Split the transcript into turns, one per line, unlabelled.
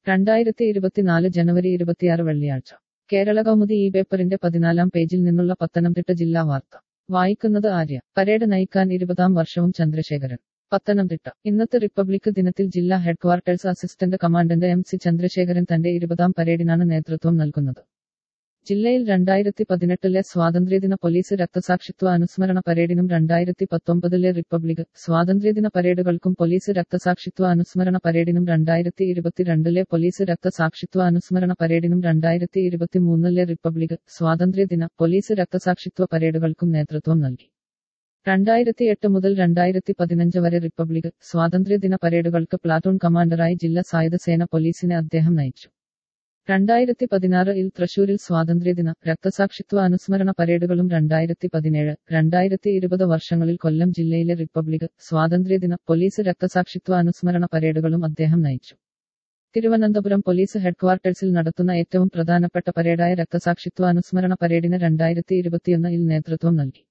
രണ്ടായിരത്തി ഇരുപത്തിനാല് ജനുവരി ഇരുപത്തിയാറ് വെള്ളിയാഴ്ച കേരള കൗമുദി ഈ പേപ്പറിന്റെ പതിനാലാം പേജിൽ നിന്നുള്ള പത്തനംതിട്ട ജില്ലാ വാർത്ത വായിക്കുന്നത് ആര്യ പരേഡ് നയിക്കാൻ ഇരുപതാം വർഷവും ചന്ദ്രശേഖരൻ പത്തനംതിട്ട ഇന്നത്തെ റിപ്പബ്ലിക് ദിനത്തിൽ ജില്ലാ headquarters assistant commandant M C Chandrasekharan തന്റെ ഇരുപതാം പരേഡിനാണ് നേതൃത്വം നൽകുന്നത് ജില്ലയിൽ രണ്ടായിരത്തി പതിനെട്ടിലെ സ്വാതന്ത്ര്യദിന പോലീസ് രക്തസാക്ഷിത്വ അനുസ്മരണ പരേഡിനും രണ്ടായിരത്തി പത്തൊമ്പതിലെ റിപ്പബ്ലിക് സ്വാതന്ത്ര്യദിന പരേഡുകൾക്കും പോലീസ് രക്തസാക്ഷിത്വ അനുസ്മരണ പരേഡിനും രണ്ടായിരത്തി ഇരുപത്തിരണ്ടിലെ പോലീസ് രക്തസാക്ഷിത്വ അനുസ്മരണ പരേഡിനും രണ്ടായിരത്തി ഇരുപത്തിമൂന്നിലെ റിപ്പബ്ലിക് സ്വാതന്ത്ര്യദിന പോലീസ് രക്തസാക്ഷിത്വ പരേഡുകൾക്കും നേതൃത്വം നൽകി രണ്ടായിരത്തി എട്ട് മുതൽ രണ്ടായിരത്തി പതിനഞ്ച് വരെ റിപ്പബ്ലിക് സ്വാതന്ത്ര്യദിന പരേഡുകൾക്ക് പ്ലാറ്റൂൺ കമാൻഡറായി ജില്ലാ സായുധ സേന പോലീസിനെ അദ്ദേഹം നയിച്ചു രണ്ടായിരത്തി പതിനാറിൽ തൃശൂരിൽ സ്വാതന്ത്ര്യദിന രക്തസാക്ഷിത്വ അനുസ്മരണ പരേഡുകളും രണ്ടായിരത്തി പതിനേഴ് രണ്ടായിരത്തി ഇരുപത് വർഷങ്ങളിൽ കൊല്ലം ജില്ലയിലെ റിപ്പബ്ലിക് സ്വാതന്ത്ര്യദിന പോലീസ് രക്തസാക്ഷിത്വ അനുസ്മരണ പരേഡുകളും അദ്ദേഹം നയിച്ചു തിരുവനന്തപുരം പോലീസ് ഹെഡ്ക്വാർട്ടേഴ്സിൽ നടത്തുന്ന ഏറ്റവും പ്രധാനപ്പെട്ട പരേഡായ രക്തസാക്ഷിത്വ അനുസ്മരണ പരേഡിന് രണ്ടായിരത്തി ഇരുപത്തിയൊന്നിൽ നേതൃത്വം നൽകി